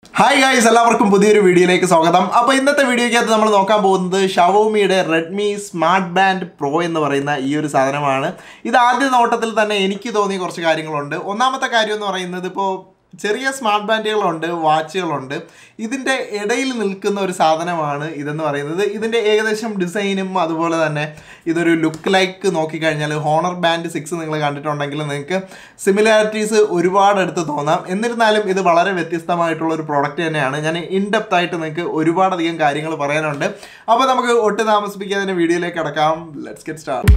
hi guys എല്ലാവർക്കും പുതിയൊരു വീഡിയോയിലേക്ക് സ്വാഗതം അപ്പോൾ ഇന്നത്തെ വീഡിയോയ്ക്കകത്ത് നമ്മൾ നോക്കാൻ പോകുന്നത് ഷവോമിയുടെ റെഡ്മി സ്മാർട്ട് ബാൻഡ് പ്രോ എന്ന് പറയുന്ന ഈ ഒരു സാധനമാണ് ഇത് ആദ്യ നോട്ടത്തിൽ തന്നെ എനിക്ക് തോന്നിയ കുറച്ച് കാര്യങ്ങളുണ്ട് ഒന്നാമത്തെ കാര്യം എന്ന് പറയുന്നത് ഇപ്പോൾ ചെറിയ സ്മാർട്ട് ബാൻഡുകളുണ്ട് വാച്ചുകളുണ്ട് ഇതിൻ്റെ ഇടയിൽ നിൽക്കുന്ന ഒരു സാധനമാണ് ഇതെന്ന് പറയുന്നത് ഇതിൻ്റെ ഏകദേശം ഡിസൈനും അതുപോലെ തന്നെ ഇതൊരു ലുക്ക് ലൈക്ക് നോക്കിക്കഴിഞ്ഞാൽ ഹോണർ ബാൻഡ് സിക്സ് നിങ്ങൾ കണ്ടിട്ടുണ്ടെങ്കിൽ നിങ്ങൾക്ക് സിമിലാരിറ്റീസ് ഒരുപാട് എടുത്ത് തോന്നാം എന്നിരുന്നാലും ഇത് വളരെ വ്യത്യസ്തമായിട്ടുള്ള ഒരു പ്രോഡക്റ്റ് തന്നെയാണ് ഞാൻ ഇൻഡെപ്ത് ആയിട്ട് നിങ്ങൾക്ക് ഒരുപാടധികം കാര്യങ്ങൾ പറയാനുണ്ട് അപ്പോൾ നമുക്ക് ഒട്ടും താമസിപ്പിക്കാതെ വീഡിയോയിലേക്ക് കിടക്കാം ലെറ്റ്സ് ഗെറ്റ് സ്റ്റാർട്ട്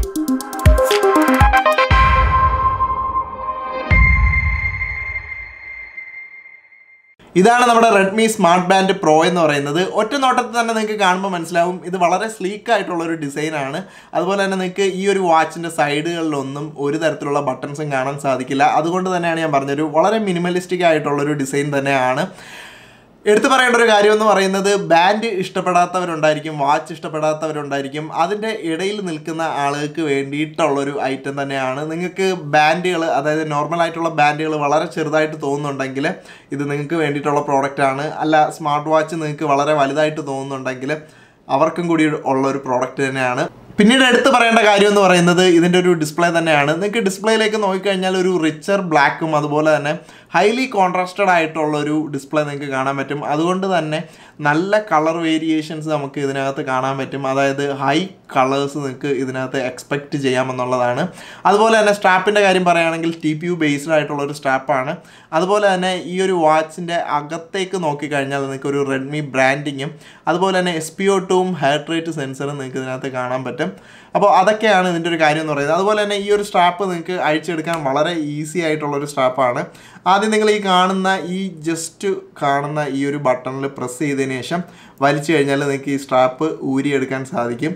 ഇതാണ് നമ്മുടെ റെഡ്മി സ്മാർട്ട് ബാൻഡ് പ്രോ എന്ന് പറയുന്നത് ഒറ്റ നോട്ടത്തിൽ തന്നെ നിങ്ങൾക്ക് കാണുമ്പോൾ മനസ്സിലാവും ഇത് വളരെ സ്ലീക്ക് ആയിട്ടുള്ള ഒരു ഡിസൈനാണ് അതുപോലെ തന്നെ നിങ്ങൾക്ക് ഈ ഒരു വാച്ചിൻ്റെ സൈഡുകളിലൊന്നും ഒരു തരത്തിലുള്ള ബട്ടൺസും കാണാൻ സാധിക്കില്ല അതുകൊണ്ട് തന്നെയാണ് ഞാൻ പറഞ്ഞൊരു വളരെ മിനിമലിസ്റ്റിക് ആയിട്ടുള്ള ഒരു ഡിസൈൻ തന്നെയാണ് എടുത്തു പറയേണ്ട ഒരു കാര്യം എന്ന് പറയുന്നത് ബാൻഡ് ഇഷ്ടപ്പെടാത്തവരുണ്ടായിരിക്കും വാച്ച് ഇഷ്ടപ്പെടാത്തവരുണ്ടായിരിക്കും അതിൻ്റെ ഇടയിൽ നിൽക്കുന്ന ആളുകൾക്ക് വേണ്ടിയിട്ടുള്ളൊരു ഐറ്റം തന്നെയാണ് നിങ്ങൾക്ക് ബാൻഡുകൾ അതായത് നോർമൽ ആയിട്ടുള്ള ബാൻഡുകൾ വളരെ ചെറുതായിട്ട് തോന്നുന്നുണ്ടെങ്കിൽ ഇത് നിങ്ങൾക്ക് വേണ്ടിയിട്ടുള്ള പ്രോഡക്റ്റ് ആണ് അല്ല സ്മാർട്ട് വാച്ച് നിങ്ങൾക്ക് വളരെ വലുതായിട്ട് തോന്നുന്നുണ്ടെങ്കിൽ അവർക്കും കൂടി ഉള്ള ഒരു പ്രോഡക്റ്റ് തന്നെയാണ് പിന്നീട് എടുത്തു പറയേണ്ട കാര്യം എന്ന് പറയുന്നത് ഇതിൻ്റെ ഒരു ഡിസ്പ്ലേ തന്നെയാണ് നിങ്ങൾക്ക് ഡിസ്പ്ലേയിലേക്ക് നോക്കിക്കഴിഞ്ഞാൽ ഒരു റിച്ചർ ബ്ലാക്കും അതുപോലെ തന്നെ ഹൈലി കോൺട്രാസ്റ്റഡ് ആയിട്ടുള്ള ഒരു ഡിസ്പ്ലേ നിങ്ങൾക്ക് കാണാൻ പറ്റും അതുകൊണ്ട് തന്നെ നല്ല കളർ വേരിയേഷൻസ് നമുക്ക് ഇതിനകത്ത് കാണാൻ പറ്റും അതായത് ഹൈ കളേഴ്സ് നിങ്ങൾക്ക് ഇതിനകത്ത് എക്സ്പെക്റ്റ് ചെയ്യാമെന്നുള്ളതാണ് അതുപോലെ തന്നെ സ്ട്രാപ്പിൻ്റെ കാര്യം പറയുകയാണെങ്കിൽ ടി പി യു ബേസ്ഡ് ആയിട്ടുള്ള ഒരു സ്ട്രാപ്പാണ് അതുപോലെ തന്നെ ഈ ഒരു വാച്ചിൻ്റെ അകത്തേക്ക് നോക്കിക്കഴിഞ്ഞാൽ നിങ്ങൾക്ക് ഒരു റെഡ്മി ബ്രാൻഡിങ്ങും അതുപോലെ തന്നെ എസ് പി ഒ ടുവും ഹാർട്ട് റേറ്റ് സെൻസറും നിങ്ങൾക്ക് ഇതിനകത്ത് കാണാൻ പറ്റും അപ്പോൾ അതൊക്കെയാണ് ഇതിൻ്റെ ഒരു കാര്യം എന്ന് പറയുന്നത് അതുപോലെ തന്നെ ഈ ഒരു സ്ട്രാപ്പ് നിങ്ങൾക്ക് അഴിച്ചെടുക്കാൻ വളരെ ഈസി ആയിട്ടുള്ളൊരു സ്ട്രാപ്പാണ് ആദ്യം നിങ്ങൾ ഈ കാണുന്ന ഈ ജസ്റ്റ് കാണുന്ന ഈ ഒരു ബട്ടണിൽ പ്രസ് ചെയ്തതിന് ശേഷം വലിച്ചു കഴിഞ്ഞാൽ നിങ്ങൾക്ക് ഈ സ്ട്രാപ്പ് ഊരിയെടുക്കാൻ സാധിക്കും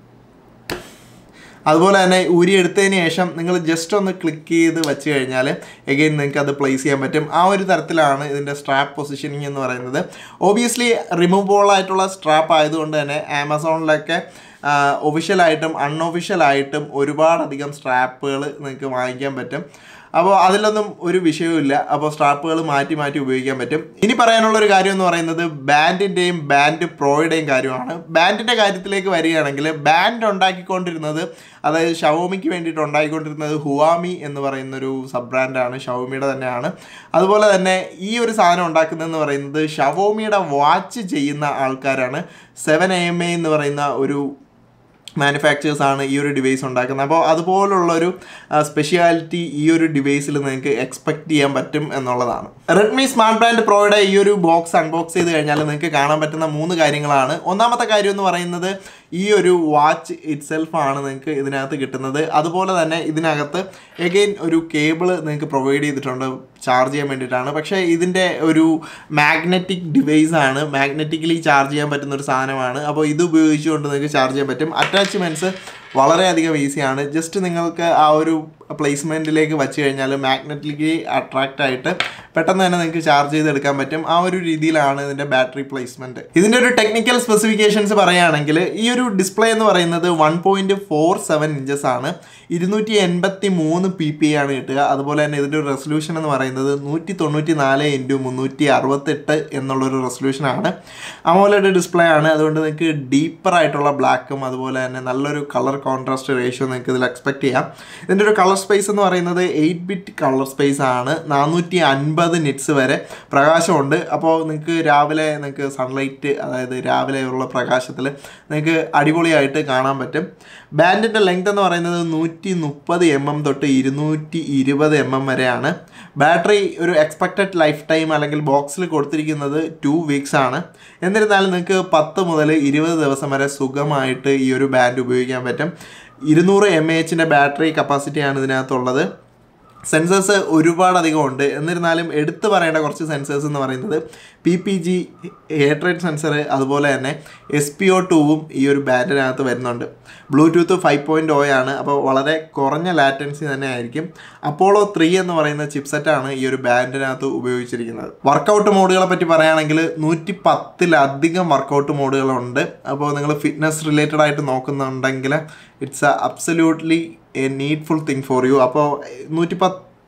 അതുപോലെ തന്നെ ഊരി എടുത്തതിന് ശേഷം നിങ്ങൾ ജസ്റ്റ് ഒന്ന് ക്ലിക്ക് ചെയ്ത് വെച്ച് കഴിഞ്ഞാൽ എഗെയിൻ നിങ്ങൾക്ക് അത് പ്ലേസ് ചെയ്യാൻ പറ്റും ആ ഒരു തരത്തിലാണ് ഇതിൻ്റെ സ്ട്രാപ്പ് പൊസിഷനിങ് എന്ന് പറയുന്നത് ഓബിയസ്ലി റിമൂവബിൾ ആയിട്ടുള്ള സ്ട്രാപ്പ് ആയതുകൊണ്ട് തന്നെ ആമസോണിലൊക്കെ ഒഫീഷ്യലായിട്ടും അൺഒഫീഷ്യലായിട്ടും ഒരുപാടധികം സ്ട്രാപ്പുകൾ നിങ്ങൾക്ക് വാങ്ങിക്കാൻ പറ്റും അപ്പോൾ അതിലൊന്നും ഒരു വിഷയവുമില്ല അപ്പോൾ സ്ട്രാപ്പുകൾ മാറ്റി മാറ്റി ഉപയോഗിക്കാൻ പറ്റും ഇനി പറയാനുള്ള ഒരു കാര്യം എന്ന് പറയുന്നത് ബാൻഡിൻ്റെയും ബാൻഡ് പ്രോയുടെയും കാര്യമാണ് ബാൻഡിൻ്റെ കാര്യത്തിലേക്ക് വരികയാണെങ്കിൽ ബാൻഡ് ഉണ്ടാക്കിക്കൊണ്ടിരുന്നത് അതായത് ഷവോമിക്ക് വേണ്ടിയിട്ട് ഉണ്ടാക്കിക്കൊണ്ടിരുന്നത് ഹുവാമി എന്ന് പറയുന്നൊരു സബ് ബ്രാൻഡാണ് ഷവോമിയുടെ തന്നെയാണ് അതുപോലെ തന്നെ ഈ ഒരു സാധനം ഉണ്ടാക്കുന്നതെന്ന് പറയുന്നത് ഷവോമിയുടെ വാച്ച് ചെയ്യുന്ന ആൾക്കാരാണ് സെവൻ എ എം എ എന്ന് പറയുന്ന ഒരു മാനുഫാക്ചേഴ്സ് ആണ് ഈ ഒരു ഡിവൈസ് ഉണ്ടാക്കുന്നത് അപ്പോൾ അതുപോലുള്ളൊരു സ്പെഷ്യാലിറ്റി ഈ ഒരു ഡിവൈസിൽ നിങ്ങൾക്ക് എക്സ്പെക്ട് ചെയ്യാൻ പറ്റും എന്നുള്ളതാണ് റെഡ്മി സ്മാർട്ട് ബ്രാൻഡ് പ്രോയുടെ ഈ ഒരു ബോക്സ് അൺബോക്സ് ചെയ്ത് കഴിഞ്ഞാൽ നിങ്ങൾക്ക് കാണാൻ പറ്റുന്ന മൂന്ന് കാര്യങ്ങളാണ് ഒന്നാമത്തെ കാര്യം എന്ന് പറയുന്നത് ഈ ഒരു വാച്ച് ഇറ്റ് സെൽഫാണ് നിങ്ങൾക്ക് ഇതിനകത്ത് കിട്ടുന്നത് അതുപോലെ തന്നെ ഇതിനകത്ത് എഗെയിൻ ഒരു കേബിൾ നിങ്ങൾക്ക് പ്രൊവൈഡ് ചെയ്തിട്ടുണ്ട് ചാർജ് ചെയ്യാൻ വേണ്ടിയിട്ടാണ് പക്ഷേ ഇതിൻ്റെ ഒരു മാഗ്നറ്റിക് ഡിവൈസ് ആണ് മാഗ്നറ്റിക്കലി ചാർജ് ചെയ്യാൻ പറ്റുന്ന ഒരു സാധനമാണ് അപ്പോൾ ഇത് ഉപയോഗിച്ചുകൊണ്ട് നിങ്ങൾക്ക് ചാർജ് ചെയ്യാൻ പറ്റും അറ്റാച്ച്മെൻറ്റ്സ് വളരെയധികം ഈസിയാണ് ജസ്റ്റ് നിങ്ങൾക്ക് ആ ഒരു പ്ലേസ്മെൻറ്റിലേക്ക് വെച്ച് കഴിഞ്ഞാൽ മാഗ്നറ്റിക്കലി അട്രാക്റ്റ് ആയിട്ട് പെട്ടെന്ന് തന്നെ നിങ്ങൾക്ക് ചാർജ് ചെയ്തെടുക്കാൻ പറ്റും ആ ഒരു രീതിയിലാണ് ഇതിൻ്റെ ബാറ്ററി പ്ലേസ്മെൻറ്റ് ഇതിൻ്റെ ഒരു ടെക്നിക്കൽ സ്പെസിഫിക്കേഷൻസ് പറയുകയാണെങ്കിൽ ഈ ഒരു ഡിസ്പ്ലേ എന്ന് പറയുന്നത് one point four seven inches ആണ് ഇരുന്നൂറ്റി എൺപത്തി മൂന്ന് പി പി ആണ് കിട്ടുക അതുപോലെ തന്നെ ഇതിൻ്റെ ഒരു റെസൊല്യൂഷൻ എന്ന് പറയുന്നത് നൂറ്റി തൊണ്ണൂറ്റി നാല് ഇൻറ്റു മുന്നൂറ്റി അറുപത്തെട്ട് എന്നുള്ളൊരു റെസൊല്യൂഷനാണ് അമോലഡ് ഡിസ്പ്ലേ ആണ് അതുകൊണ്ട് നിങ്ങൾക്ക് ഡീപ്പർ ആയിട്ടുള്ള ബ്ലാക്കും അതുപോലെ തന്നെ നല്ലൊരു കളർ കോൺട്രാസ്റ്റ് റേഷ്യോ നിങ്ങൾക്ക് ഇതിൽ എക്സ്പെക്ട് ചെയ്യാം ഇതിൻ്റെ ഒരു കളർ സ്പേസ് എന്ന് പറയുന്നത് എയ്റ്റ് ബിറ്റ് കളർ സ്പേസ് ആണ് നാനൂറ്റി അൻപത് നിറ്റ്സ് വരെ പ്രകാശമുണ്ട് അപ്പോൾ നിങ്ങൾക്ക് രാവിലെ നിങ്ങൾക്ക് സൺലൈറ്റ് അതായത് രാവിലെയുള്ള പ്രകാശത്തിൽ നിങ്ങൾക്ക് അടിപൊളിയായിട്ട് കാണാൻ പറ്റും ബാൻഡിൻ്റെ ലെങ്ത് എന്ന് പറയുന്നത് നൂറ്റി മുപ്പത് എം എം തൊട്ട് ഇരുന്നൂറ്റി ഇരുപത് എം എം വരെയാണ് ബാറ്ററി ഒരു എക്സ്പെക്റ്റഡ് ലൈഫ് ടൈം അല്ലെങ്കിൽ ബോക്സിൽ കൊടുത്തിരിക്കുന്നത് ടു വീക്സ് ആണ് എന്നിരുന്നാലും നിങ്ങൾക്ക് പത്ത് മുതൽ ഇരുപത് ദിവസം വരെ സുഖമായിട്ട് ഈ ഒരു ബാൻഡ് ഉപയോഗിക്കാൻ പറ്റും ഇരുന്നൂറ് എം എ എച്ചിൻ്റെ ബാറ്ററി കപ്പാസിറ്റിയാണ് ഇതിനകത്തുള്ളത് സെൻസേഴ്സ് ഒരുപാടധികം ഉണ്ട് എന്നിരുന്നാലും എടുത്തു പറയേണ്ട കുറച്ച് സെൻസേഴ്സ് എന്ന് പറയുന്നത് P P G heart rate sensor അതുപോലെ തന്നെ എസ് പി ഒ ടുവും ഈ ഒരു ബാൻഡിനകത്ത് വരുന്നുണ്ട് ബ്ലൂടൂത്ത് ഫൈവ് പോയിൻറ്റ് ഒ ആണ് അപ്പോൾ വളരെ കുറഞ്ഞ ലാറ്റൻസി തന്നെ ആയിരിക്കും അപ്പോളോ ത്രീ എന്ന് പറയുന്ന ചിപ്സെറ്റാണ് ഈ ഒരു ബാൻഡിനകത്ത് ഉപയോഗിച്ചിരിക്കുന്നത് വർക്കൗട്ട് മോഡുകളെ പറ്റി പറയുകയാണെങ്കിൽ നൂറ്റി പത്തിലധികം വർക്കൗട്ട് മോഡുകളുണ്ട് അപ്പോൾ നിങ്ങൾ ഫിറ്റ്നസ് റിലേറ്റഡ് ആയിട്ട് നോക്കുന്നുണ്ടെങ്കിൽ it's absolutely a needful thing for you അപ്പോൾ നൂറ്റി പത്ത്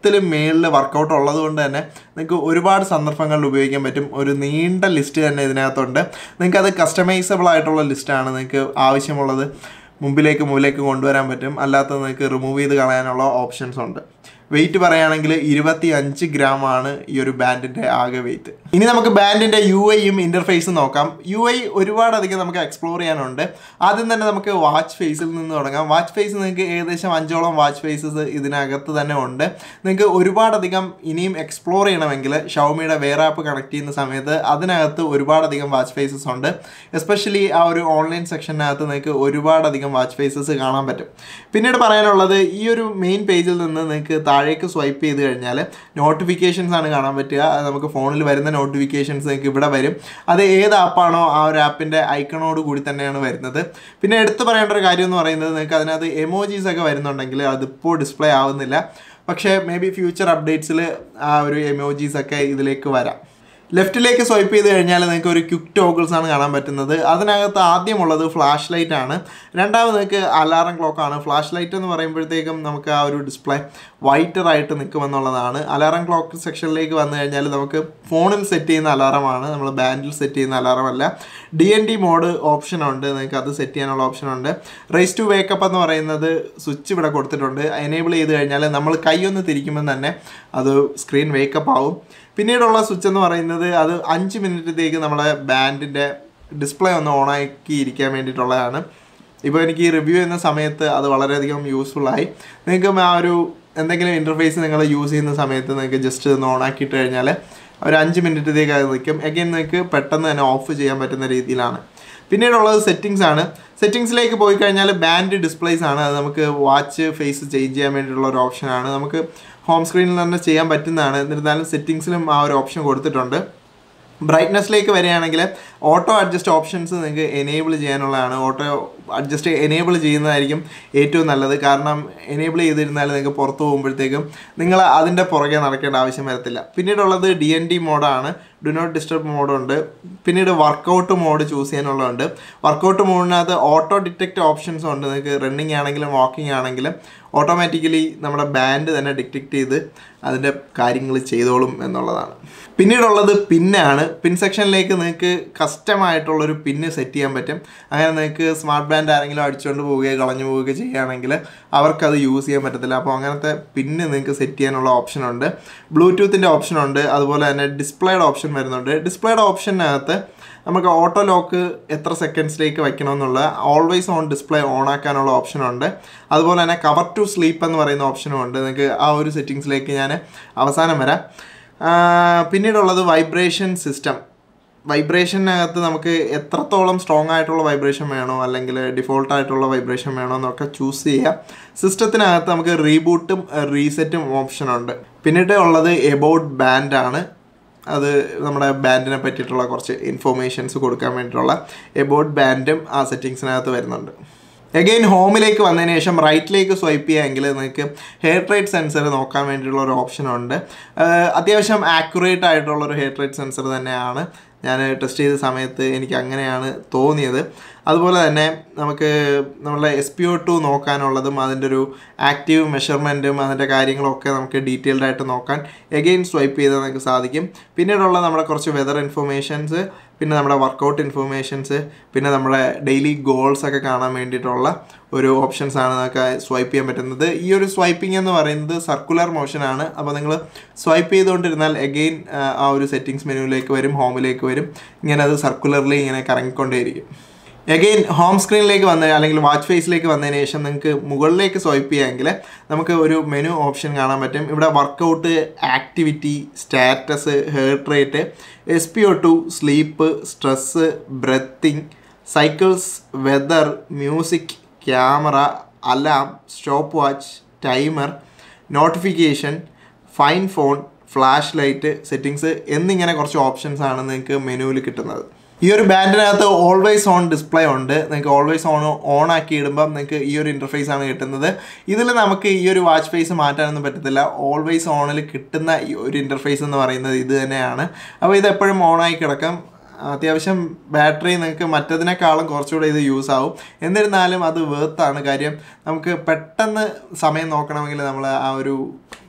പത്തിൽ മേളിൽ വർക്കൗട്ട് ഉള്ളത് കൊണ്ട് തന്നെ നിങ്ങൾക്ക് ഒരുപാട് സന്ദർഭങ്ങളിൽ ഉപയോഗിക്കാൻ പറ്റും ഒരു നീണ്ട ലിസ്റ്റ് തന്നെ ഇതിനകത്തുണ്ട് നിങ്ങൾക്ക് അത് കസ്റ്റമൈസബിൾ ആയിട്ടുള്ള ലിസ്റ്റാണ് നിങ്ങൾക്ക് ആവശ്യമുള്ളത് മുമ്പിലേക്ക് മുമ്പിലേക്ക് കൊണ്ടുവരാൻ പറ്റും അല്ലാത്തത് നിങ്ങൾക്ക് റിമൂവ് ചെയ്ത് കളയാനുള്ള ഓപ്ഷൻസ് ഉണ്ട് വെയിറ്റ് പറയുകയാണെങ്കിൽ ഇരുപത്തി അഞ്ച് ഗ്രാം ആണ് ഈ ഒരു ബാൻഡിൻ്റെ ആകെ വെയിറ്റ് ഇനി നമുക്ക് ബാൻഡിൻ്റെ യു ഐയും ഇൻ്റർഫേസും നോക്കാം യു ഐ ഒരുപാടധികം നമുക്ക് എക്സ്പ്ലോർ ചെയ്യാനുണ്ട് ആദ്യം തന്നെ നമുക്ക് വാച്ച് ഫേസിൽ നിന്ന് തുടങ്ങാം വാച്ച് ഫേസ് നിങ്ങൾക്ക് ഏകദേശം അഞ്ചോളം വാച്ച് ഫേസസ് ഇതിനകത്ത് തന്നെ ഉണ്ട് നിങ്ങൾക്ക് ഒരുപാടധികം ഇനിയും എക്സ്പ്ലോർ ചെയ്യണമെങ്കിൽ ഷൗമിയുടെ വേറെ ആപ്പ് കണക്ട് ചെയ്യുന്ന സമയത്ത് അതിനകത്ത് ഒരുപാടധികം വാച്ച് ഫേസസ് ഉണ്ട് എസ്പെഷ്യലി ആ ഒരു ഓൺലൈൻ സെക്ഷനകത്ത് നിങ്ങൾക്ക് ഒരുപാടധികം വാച്ച് ഫേസസ് കാണാൻ പറ്റും പിന്നീട് പറയാനുള്ളത് ഈ ഒരു മെയിൻ പേജിൽ നിന്ന് നിങ്ങൾക്ക് താഴേക്ക് സ്വൈപ്പ് ചെയ്ത് കഴിഞ്ഞാൽ നോട്ടിഫിക്കേഷൻസ് ആണ് കാണാൻ പറ്റുക അത് നമുക്ക് ഫോണിൽ വരുന്ന നോട്ടിഫിക്കേഷൻസ് നിങ്ങൾക്ക് ഇവിടെ വരും അത് ഏത് ആപ്പാണോ ആ ഒരു ആപ്പിൻ്റെ ഐക്കണോട് കൂടി തന്നെയാണ് വരുന്നത് പിന്നെ എടുത്തു പറയേണ്ട ഒരു കാര്യം എന്ന് പറയുന്നത് നിങ്ങൾക്ക് അതിനകത്ത് എമോജീസ് ഒക്കെ വരുന്നുണ്ടെങ്കിൽ അതിപ്പോൾ ഡിസ്പ്ലേ ആവുന്നില്ല പക്ഷേ മേ ബി ഫ്യൂച്ചർ അപ്ഡേറ്റ്സിൽ ആ ഒരു എമോജീസ് ഒക്കെ ഇതിലേക്ക് വരാം ലെഫ്റ്റിലേക്ക് സ്വൈപ്പ് ചെയ്ത് കഴിഞ്ഞാൽ നിങ്ങൾക്ക് ഒരു ക്വിക്ക് ടോഗിൾസ് ആണ് കാണാൻ പറ്റുന്നത് അതിനകത്ത് ആദ്യമുള്ളത് ഫ്ലാഷ് ലൈറ്റ് ആണ് രണ്ടാമത് നിങ്ങൾക്ക് അലാറം ക്ലോക്ക് ആണ് ഫ്ലാഷ് ലൈറ്റ് എന്ന് പറയുമ്പോഴത്തേക്കും നമുക്ക് ആ ഒരു ഡിസ്പ്ലേ വൈറ്റർ ആയിട്ട് നിൽക്കുമെന്നുള്ളതാണ് അലാറം ക്ലോക്ക് സെക്ഷനിലേക്ക് വന്നു കഴിഞ്ഞാൽ നമുക്ക് ഫോണിൽ സെറ്റ് ചെയ്യുന്ന അലാറമാണ് നമ്മൾ ബാൻഡിൽ സെറ്റ് ചെയ്യുന്ന അലാറം അല്ല D N D mode option ഉണ്ട് നിങ്ങൾക്ക് അത് സെറ്റ് ചെയ്യാനുള്ള ഓപ്ഷൻ ഉണ്ട് റേസ് ടു വേക്കപ്പ് എന്ന് പറയുന്നത് സ്വിച്ച് ഇവിടെ കൊടുത്തിട്ടുണ്ട് എനേബിൾ ചെയ്ത് കഴിഞ്ഞാൽ നമ്മൾ കൈ ഒന്ന് തിരിക്കുമ്പോൾ തന്നെ അത് സ്ക്രീൻ വേക്കപ്പ് ആവും പിന്നീടുള്ള സ്വിച്ച് എന്ന് പറയുന്നത് അത് അഞ്ച് മിനിറ്റത്തേക്ക് നമ്മളെ ബാൻഡിൻ്റെ ഡിസ്പ്ലേ ഒന്ന് ഓണാക്കി ഇരിക്കാൻ വേണ്ടിയിട്ടുള്ളതാണ് ഇപ്പോൾ എനിക്ക് ഈ റിവ്യൂ ചെയ്യുന്ന സമയത്ത് അത് വളരെയധികം യൂസ്ഫുള്ളായി നിങ്ങൾക്ക് ആ ഒരു എന്തെങ്കിലും ഇൻ്റർഫേസ് നിങ്ങൾ യൂസ് ചെയ്യുന്ന സമയത്ത് നിങ്ങൾക്ക് ജസ്റ്റ് ഒന്ന് ഓണാക്കിയിട്ട് കഴിഞ്ഞാൽ ഒരു അഞ്ച് മിനിറ്റത്തേക്ക് അത് നിൽക്കും എഗെയിൻ നിങ്ങൾക്ക് പെട്ടെന്ന് തന്നെ ഓഫ് ചെയ്യാൻ പറ്റുന്ന രീതിയിലാണ് പിന്നീടുള്ളത് സെറ്റിങ്സ് ആണ് സെറ്റിങ്സിലേക്ക് പോയി കഴിഞ്ഞാൽ ബാൻഡ് ഡിസ്പ്ലേസ് ആണ് അത് നമുക്ക് വാച്ച് ഫേസ് ചേഞ്ച് ചെയ്യാൻ വേണ്ടിയിട്ടുള്ള ഒരു ഓപ്ഷനാണ് നമുക്ക് ഹോം സ്ക്രീനിൽ തന്നെ ചെയ്യാൻ പറ്റുന്നതാണ് എന്നിരുന്നാലും സെറ്റിങ്സിലും ആ ഒരു ഓപ്ഷൻ കൊടുത്തിട്ടുണ്ട് ബ്രൈറ്റ്നസ്സിലേക്ക് വരികയാണെങ്കിൽ ഓട്ടോ അഡ്ജസ്റ്റ് ഓപ്ഷൻസ് നിങ്ങൾക്ക് എനേബിൾ ചെയ്യാനുള്ളതാണ് ഓട്ടോ അഡ്ജസ്റ്റ് എനേബിൾ ചെയ്യുന്നതായിരിക്കും ഏറ്റവും നല്ലത് കാരണം എനേബിൾ ചെയ്തിരുന്നാൽ നിങ്ങൾക്ക് പുറത്ത് പോകുമ്പോഴത്തേക്കും നിങ്ങൾ അതിൻ്റെ പുറകെ നടക്കേണ്ട ആവശ്യം വരത്തില്ല പിന്നീടുള്ളത് ഡി എൻ ഡി മോഡാണ് ഡു നോട്ട് ഡിസ്റ്റർബ് മോഡുണ്ട് പിന്നീട് വർക്കൗട്ട് മോഡ് ചൂസ് ചെയ്യാനുള്ളതുണ്ട് വർക്കൗട്ട് മോഡിനകത്ത് ഓട്ടോ ഡിറ്റക്റ്റ് ഓപ്ഷൻസ് ഉണ്ട് നിങ്ങൾക്ക് റണ്ണിങ് ആണെങ്കിലും വാക്കിംഗ് ആണെങ്കിലും ഓട്ടോമാറ്റിക്കലി നമ്മുടെ ബാൻഡ് തന്നെ ഡിറ്റക്റ്റ് ചെയ്ത് അതിൻ്റെ കാര്യങ്ങൾ ചെയ്തോളും എന്നുള്ളതാണ് പിന്നീടുള്ളത് പിന്നാണ് പിൻ സെക്ഷനിലേക്ക് നിങ്ങൾക്ക് കസ്റ്റമായിട്ടുള്ളൊരു പിന്ന് സെറ്റ് ചെയ്യാൻ പറ്റും അങ്ങനെ നിങ്ങൾക്ക് സ്മാർട്ട് ബാൻഡ് ആരെങ്കിലും അടിച്ചുകൊണ്ട് പോവുകയോ കളഞ്ഞു പോവുകയോ ചെയ്യുകയാണെങ്കിൽ അവർക്കത് യൂസ് ചെയ്യാൻ പറ്റത്തില്ല അപ്പോൾ അങ്ങനത്തെ പിന്ന് നിങ്ങൾക്ക് സെറ്റ് ചെയ്യാനുള്ള ഓപ്ഷൻ ഉണ്ട് ബ്ലൂടൂത്തിൻ്റെ ഓപ്ഷൻ ഉണ്ട് അതുപോലെ തന്നെ ഡിസ്പ്ലേയുടെ ഓപ്ഷൻ വരുന്നുണ്ട് ഡിസ്പ്ലേയുടെ ഓപ്ഷനകത്ത് നമുക്ക് ഓട്ടോ ലോക്ക് എത്ര സെക്കൻഡ്സിലേക്ക് വയ്ക്കണമെന്നുള്ള ഓൾവേസ് ഓൺ ഡിസ്പ്ലേ ഓൺ ആക്കാനുള്ള ഓപ്ഷനുണ്ട് അതുപോലെ തന്നെ കവർ ടു സ്ലീപ്പ് എന്ന് പറയുന്ന ഓപ്ഷനും ഉണ്ട് നിങ്ങൾക്ക് ആ ഒരു സെറ്റിങ്സിലേക്ക് ഞാൻ അവസാനം വരാം ആ, പിന്നീടുള്ളത് വൈബ്രേഷൻ സിസ്റ്റം വൈബ്രേഷനകത്ത് നമുക്ക് എത്രത്തോളം സ്ട്രോങ് ആയിട്ടുള്ള വൈബ്രേഷൻ വേണോ അല്ലെങ്കിൽ ഡിഫോൾട്ട് ആയിട്ടുള്ള വൈബ്രേഷൻ വേണോ എന്നൊക്കെ ചൂസ് ചെയ്യാം സിസ്റ്റത്തിനകത്ത് നമുക്ക് റീബൂട്ടും റീസെറ്റും ഓപ്ഷൻ ഉണ്ട് പിന്നീട് ഉള്ളത് എബൌട്ട് ബാൻഡ് ആണ് അത് നമ്മുടെ ബാൻഡിനെ പറ്റിയിട്ടുള്ള കുറച്ച് ഇൻഫോർമേഷൻസ് കൊടുക്കാൻ വേണ്ടിയിട്ടുള്ള എബൌട്ട് ബാൻഡും ആ സെറ്റിങ്സിനകത്ത് വരുന്നുണ്ട് എഗെയിൻ ഹോമിലേക്ക് വന്നതിന് ശേഷം റൈറ്റിലേക്ക് സ്വൈപ്പ് ചെയ്യുമെങ്കിൽ നിങ്ങൾക്ക് ഹെയർ റേറ്റ് സെൻസർ നോക്കാൻ വേണ്ടിയിട്ടുള്ള ഒരു ഓപ്ഷൻ ഉണ്ട് ആഹ് അത്യാവശ്യം ആക്യുറേറ്റ് ആയിട്ടുള്ള ഒരു ഹെയർ റേറ്റ് സെൻസർ തന്നെയാണ് ഞാൻ ടെസ്റ്റ് ചെയ്ത സമയത്ത് എനിക്ക് അങ്ങനെയാണ് തോന്നിയത് അതുപോലെ തന്നെ നമുക്ക് നമ്മളെ എസ് പി ഒ ടു നോക്കാനുള്ളതും അതിൻ്റെ ഒരു ആക്റ്റീവ് മെഷർമെൻറ്റും അതിൻ്റെ കാര്യങ്ങളൊക്കെ നമുക്ക് ഡീറ്റെയിൽഡ് ആയിട്ട് നോക്കാൻ എഗെയിൻ സ്വൈപ്പ് ചെയ്താൽ നമുക്ക് സാധിക്കും പിന്നീടുള്ള നമ്മുടെ കുറച്ച് വെതർ ഇൻഫർമേഷൻസ് പിന്നെ നമ്മുടെ വർക്കൗട്ട് ഇൻഫർമേഷൻസ് പിന്നെ നമ്മുടെ ഡെയിലി ഗോൾസ് ഒക്കെ കാണാൻ വേണ്ടിയിട്ടുള്ള ഒരു ഓപ്ഷൻസ് ആണ് നമുക്ക് സ്വൈപ്പ് ചെയ്യാൻ പറ്റുന്നത് ഈ ഒരു സ്വൈപ്പിംഗ് എന്ന് പറയുന്നത് സർക്കുലർ മോഷനാണ് അപ്പോൾ നിങ്ങൾ സ്വൈപ്പ് ചെയ്തുകൊണ്ടിരുന്നാൽ എഗെയിൻ ആ ഒരു സെറ്റിങ്സ് മെനുവിലേക്ക് വരും ഹോമിലേക്ക് വരും ഇങ്ങനെ അത് സർക്കുലർലി ഇങ്ങനെ കറങ്ങിക്കൊണ്ടേയിരിക്കും എഗെയിൻ ഹോം സ്ക്രീനിലേക്ക് വന്ന അല്ലെങ്കിൽ വാച്ച് ഫേസിലേക്ക് വന്നതിന് ശേഷം നിങ്ങൾക്ക് മുകളിലേക്ക് സ്വൈപ്പ് ചെയ്യാമെങ്കിൽ നമുക്ക് ഒരു മെനു ഓപ്ഷൻ കാണാൻ പറ്റും ഇവിടെ workout activity status heart rate S P O two sleep stress breathing cycles weather music camera alarm stop watch timer notification find phone flash light settings എന്നിങ്ങനെ കുറച്ച് ഓപ്ഷൻസ് ആണ് നിങ്ങൾക്ക് മെനുവിൽ കിട്ടുന്നത് ഈ ഒരു ബാൻഡിനകത്ത് ഓൾവേസ് ഓൺ ഡിസ്പ്ലേ ഉണ്ട് നിങ്ങൾക്ക് ഓൾവേസ് ഓൺ ഓൺ ആക്കി ഇടുമ്പം നിങ്ങൾക്ക് ഈ ഒരു ഇൻ്റർഫേസ് ആണ് കിട്ടുന്നത് ഇതിൽ നമുക്ക് ഈ ഒരു വാച്ച് ഫേസ് മാറ്റാനൊന്നും പറ്റത്തില്ല ഓൾവേസ് ഓണിൽ കിട്ടുന്ന ഈ ഒരു ഇൻ്റർഫേസ് എന്ന് പറയുന്നത് ഇത് തന്നെയാണ് അപ്പോൾ ഇത് എപ്പോഴും ഓണായി കിടക്കും അത്യാവശ്യം ബാറ്ററി നിങ്ങൾക്ക് മറ്റതിനേക്കാളും കുറച്ചുകൂടെ ഇത് യൂസ് ആവും എന്നിരുന്നാലും അത് വേർത്താണ് കാര്യം നമുക്ക് പെട്ടെന്ന് സമയം നോക്കണമെങ്കിൽ നമ്മൾ ആ ഒരു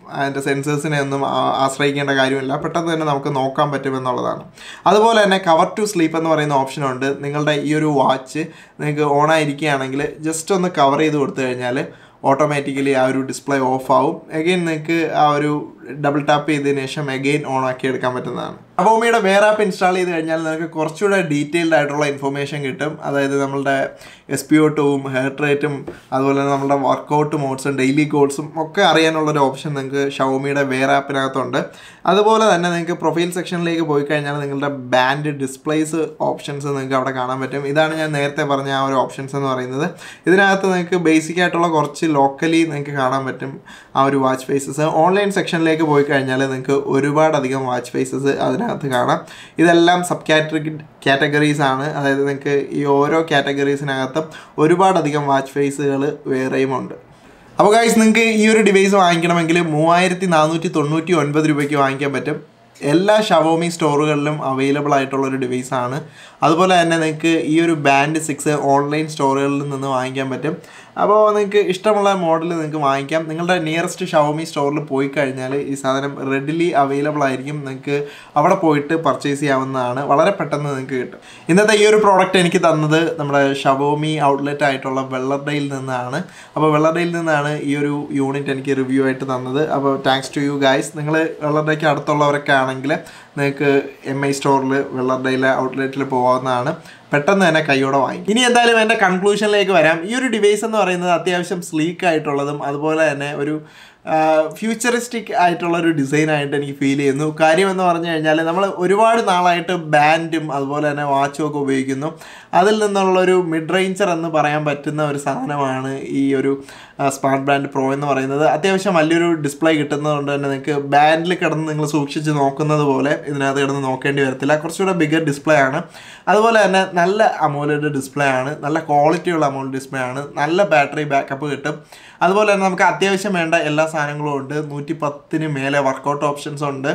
അതിൻ്റെ സെൻസേഴ്സിനെ ഒന്നും ആ- ആശ്രയിക്കേണ്ട കാര്യമില്ല പെട്ടെന്ന് തന്നെ നമുക്ക് നോക്കാൻ പറ്റുമെന്നുള്ളതാണ് അതുപോലെ തന്നെ കവർ ടു സ്ലീപ്പ് എന്ന് പറയുന്ന ഓപ്ഷനുണ്ട് നിങ്ങളുടെ ഈ ഒരു വാച്ച് നിങ്ങൾക്ക് ഓൺ ആയിരിക്കുകയാണെങ്കിൽ ജസ്റ്റ് ഒന്ന് കവർ ചെയ്ത് കൊടുത്തു കഴിഞ്ഞാൽ ഓട്ടോമാറ്റിക്കലി ആ ഒരു ഡിസ്പ്ലേ ഓഫ് ആവും എഗെയിൻ നിങ്ങൾക്ക് ആ ഒരു ഡബിൾ ടാപ്പ് ചെയ്തതിന് ശേഷം എഗെയിൻ ഓൺ ആക്കി എടുക്കാൻ പറ്റുന്നതാണ് അപ്പോൾ ഉമ്മയുടെ വേറെ ആപ്പ് ഇൻസ്റ്റാൾ ചെയ്ത് കഴിഞ്ഞാൽ നിങ്ങൾക്ക് കുറച്ചുകൂടെ ഡീറ്റെയിൽഡ് ആയിട്ടുള്ള ഇൻഫർമേഷൻ കിട്ടും അതായത് നമ്മളുടെ എസ് പി ഒ ടുവും ഹെർട്ട് റേറ്റും അതുപോലെ തന്നെ നമ്മുടെ വർക്കൗട്ട് മോഡ്സും ഡെയിലി ഗോൾസും ഒക്കെ അറിയാനുള്ളൊരു ഓപ്ഷൻ നിങ്ങൾക്ക് ഷവോമിയുടെ വേറെ ആപ്പിനകത്തുണ്ട് അതുപോലെ തന്നെ നിങ്ങൾക്ക് പ്രൊഫൈൽ സെക്ഷനിലേക്ക് പോയി കഴിഞ്ഞാൽ നിങ്ങളുടെ ബാൻഡ് ഡിസ്പ്ലേസ് ഓപ്ഷൻസ് നിങ്ങൾക്ക് അവിടെ കാണാൻ പറ്റും ഇതാണ് ഞാൻ നേരത്തെ പറഞ്ഞ ആ ഒരു ഓപ്ഷൻസ് എന്ന് പറയുന്നത് ഇതിനകത്ത് നിങ്ങൾക്ക് ബേസിക് ആയിട്ടുള്ള കുറച്ച് ലോക്കലി നിങ്ങൾക്ക് കാണാൻ പറ്റും ആ ഒരു വാച്ച് ഫേസസ് ഓൺലൈൻ സെക്ഷനിലേക്ക് പോയി കഴിഞ്ഞാൽ നിങ്ങൾക്ക് ഒരുപാടധികം വാച്ച് ഫേസസ് അതിനകത്ത് കാണാം ഇതെല്ലാം സബ് കാറ്റഗറി കാറ്റഗറീസ് ആണ് അതായത് നിങ്ങൾക്ക് ഈ ഓരോ കാറ്റഗറീസിനകത്തും ഒരുപാടധികം വാച്ച് ഫേസുകൾ വേറെയും ഉണ്ട് അപ്പോൾ ഗൈസ് നിങ്ങൾക്ക് ഈ ഒരു ഡിവൈസ് വാങ്ങിക്കണമെങ്കിൽ മൂവായിരത്തി നാനൂറ്റി തൊണ്ണൂറ്റി ഒൻപത് രൂപയ്ക്ക് വാങ്ങിക്കാൻ പറ്റും എല്ലാ ഷവോമി സ്റ്റോറുകളിലും അവൈലബിൾ ആയിട്ടുള്ള ഒരു ഡിവൈസാണ് അതുപോലെ തന്നെ നിങ്ങൾക്ക് ഈ ഒരു ബാൻഡ് സിക്സ് ഓൺലൈൻ സ്റ്റോറുകളിൽ നിന്ന് വാങ്ങിക്കാൻ പറ്റും അപ്പോൾ നിങ്ങൾക്ക് ഇഷ്ടമുള്ള മോഡൽ നിങ്ങൾക്ക് വാങ്ങിക്കാം നിങ്ങളുടെ നിയറസ്റ്റ് ഷവോമി സ്റ്റോറിൽ പോയി കഴിഞ്ഞാൽ ഈ സാധനം റെഡിലി അവൈലബിൾ ആയിരിക്കും നിങ്ങൾക്ക് അവിടെ പോയിട്ട് പർച്ചേസ് ചെയ്യാവുന്നതാണ് വളരെ പെട്ടെന്ന് നിങ്ങൾക്ക് കിട്ടും ഇന്നത്തെ ഈ ഒരു പ്രോഡക്റ്റ് എനിക്ക് തന്നത് നമ്മുടെ ഷവോമി ഔട്ട്ലെറ്റ് ആയിട്ടുള്ള വെള്ളർഡയിൽ നിന്നാണ് അപ്പോൾ വെള്ളർഡയിൽ നിന്നാണ് ഈ ഒരു യൂണിറ്റ് എനിക്ക് റിവ്യൂ ആയിട്ട് തന്നത് അപ്പോൾ താങ്ക്സ് ടു യു ഗൈസ് നിങ്ങൾ വെള്ളർഡയ്ക്ക് അടുത്തുള്ളവരൊക്കെ ആണെങ്കിൽ നിങ്ങൾക്ക് എം ഐ സ്റ്റോറിൽ വെള്ളർഡയിലെ ഔട്ട്ലെറ്റിൽ പോകാവുന്നതാണ് പെട്ടെന്ന് തന്നെ കൈയോടെ വാങ്ങി ഇനി എന്തായാലും എൻ്റെ കൺക്ലൂഷനിലേക്ക് വരാം ഈ ഒരു ഡിവൈസ് എന്ന് പറയുന്നത് അത്യാവശ്യം സ്ലീക്ക് ആയിട്ടുള്ളതും അതുപോലെ തന്നെ ഒരു ഫ്യൂച്ചറിസ്റ്റിക് ആയിട്ടുള്ള ഒരു ഡിസൈൻ ആയിട്ട് എനിക്ക് ഫീൽ ചെയ്യുന്നു കാര്യം എന്ന് പറഞ്ഞു കഴിഞ്ഞാൽ നമ്മൾ ഒരുപാട് നാളായിട്ട് ബാൻഡും അതുപോലെ തന്നെ വാച്ചും ഒക്കെ ഉപയോഗിക്കുന്നു അതിൽ നിന്നുള്ളൊരു മിഡ് റേഞ്ചർ എന്ന് പറയാൻ പറ്റുന്ന ഒരു സാധനമാണ് ഈ ഒരു സ്മാർട്ട് ബാൻഡ് പ്രോ എന്ന് പറയുന്നത് അത്യാവശ്യം വലിയൊരു ഡിസ്പ്ലേ കിട്ടുന്നതുകൊണ്ട് തന്നെ നിങ്ങൾക്ക് ബാൻഡിൽ കിടന്ന് നിങ്ങൾ സൂക്ഷിച്ച് നോക്കുന്നത് പോലെ ഇതിനകത്ത് കിടന്ന് നോക്കേണ്ടി വരത്തില്ല കുറച്ചുകൂടെ ബിഗർ ഡിസ്പ്ലേ ആണ് അതുപോലെ തന്നെ നല്ല അമോലഡ് ഡിസ്പ്ലേ ആണ് നല്ല ക്വാളിറ്റിയുള്ള അമോലഡ് ഡിസ്പ്ലേ ആണ് നല്ല ബാറ്ററി ബാക്കപ്പ് കിട്ടും അതുപോലെ തന്നെ നമുക്ക് അത്യാവശ്യം വേണ്ട എല്ലാ സാധനങ്ങളും ഉണ്ട് നൂറ്റി പത്തിന് മേലെ വർക്കൗട്ട് ഓപ്ഷൻസ് ഉണ്ട്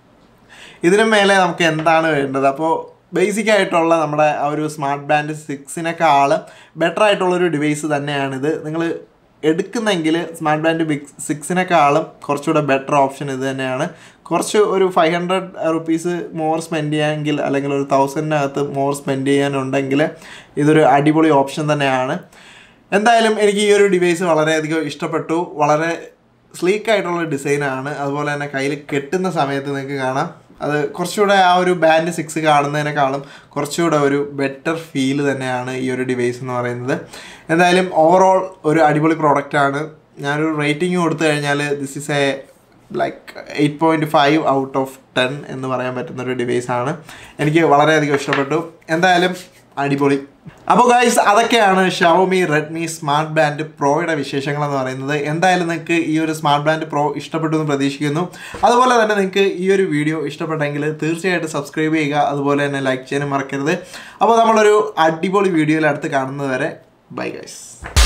ഇതിനും മേലെ നമുക്ക് എന്താണ് വേണ്ടത് അപ്പോൾ ബേസിക് ആയിട്ടുള്ള നമ്മുടെ ആ ഒരു സ്മാർട്ട് ബാൻഡ് സിക്സിനേക്കാളും ബെറ്റർ ആയിട്ടുള്ളൊരു ഡിവൈസ് തന്നെയാണിത് നിങ്ങൾ എടുക്കുന്നെങ്കിൽ സ്മാർട്ട് ബാൻഡ് ബിഗ് സിക്സിനേക്കാളും കുറച്ചുകൂടെ ബെറ്റർ ഓപ്ഷൻ ഇത് തന്നെയാണ് കുറച്ച് ഒരു five hundred rupees more spend ചെയ്യാമെങ്കിൽ അല്ലെങ്കിൽ ഒരു തൗസൻഡിനകത്ത് മോർ സ്പെൻഡ് ചെയ്യാനുണ്ടെങ്കിൽ ഇതൊരു അടിപൊളി ഓപ്ഷൻ തന്നെയാണ് എന്തായാലും എനിക്ക് ഈ ഒരു ഡിവൈസ് വളരെയധികം ഇഷ്ടപ്പെട്ടു വളരെ സ്ലീക്ക് ആയിട്ടുള്ള ഡിസൈനാണ് അതുപോലെ തന്നെ കയ്യിൽ കെട്ടുന്ന സമയത്ത് നിങ്ങൾക്ക് കാണാം അത് കുറച്ചുകൂടെ ആ ഒരു ബാൻഡ് സിക്സ് കാണുന്നതിനേക്കാളും കുറച്ചുകൂടെ ഒരു ബെറ്റർ ഫീൽ തന്നെയാണ് ഈ ഒരു ഡിവൈസ് എന്ന് പറയുന്നത് എന്തായാലും ഓവറോൾ ഒരു അടിപൊളി പ്രോഡക്റ്റാണ് ഞാനൊരു റേറ്റിംഗ് കൊടുത്തു കഴിഞ്ഞാൽ this is a like eight point five out of ten എന്ന് പറയാൻ പറ്റുന്ന ഒരു ഡിവൈസാണ് എനിക്ക് വളരെയധികം ഇഷ്ടപ്പെട്ടു എന്തായാലും അടിപൊളി അപ്പോൾ ഗൈസ് അതൊക്കെയാണ് ഷവോമി റെഡ്മി സ്മാർട്ട് ബാൻഡ് പ്രോയുടെ വിശേഷങ്ങൾ എന്ന് പറയുന്നത് എന്തായാലും നിങ്ങൾക്ക് ഈ ഒരു സ്മാർട്ട് ബാൻഡ് പ്രോ ഇഷ്ടപ്പെട്ടു എന്ന് പ്രതീക്ഷിക്കുന്നു അതുപോലെ തന്നെ നിങ്ങൾക്ക് ഈ ഒരു വീഡിയോ ഇഷ്ടപ്പെട്ടെങ്കിൽ തീർച്ചയായിട്ടും സബ്സ്ക്രൈബ് ചെയ്യുക അതുപോലെ തന്നെ ലൈക്ക് ചെയ്യാനും മറക്കരുത് അപ്പോൾ നമ്മളൊരു അടിപൊളി വീഡിയോയിൽ അടുത്ത് കാണുന്നത് വരെ ബൈ ഗൈസ്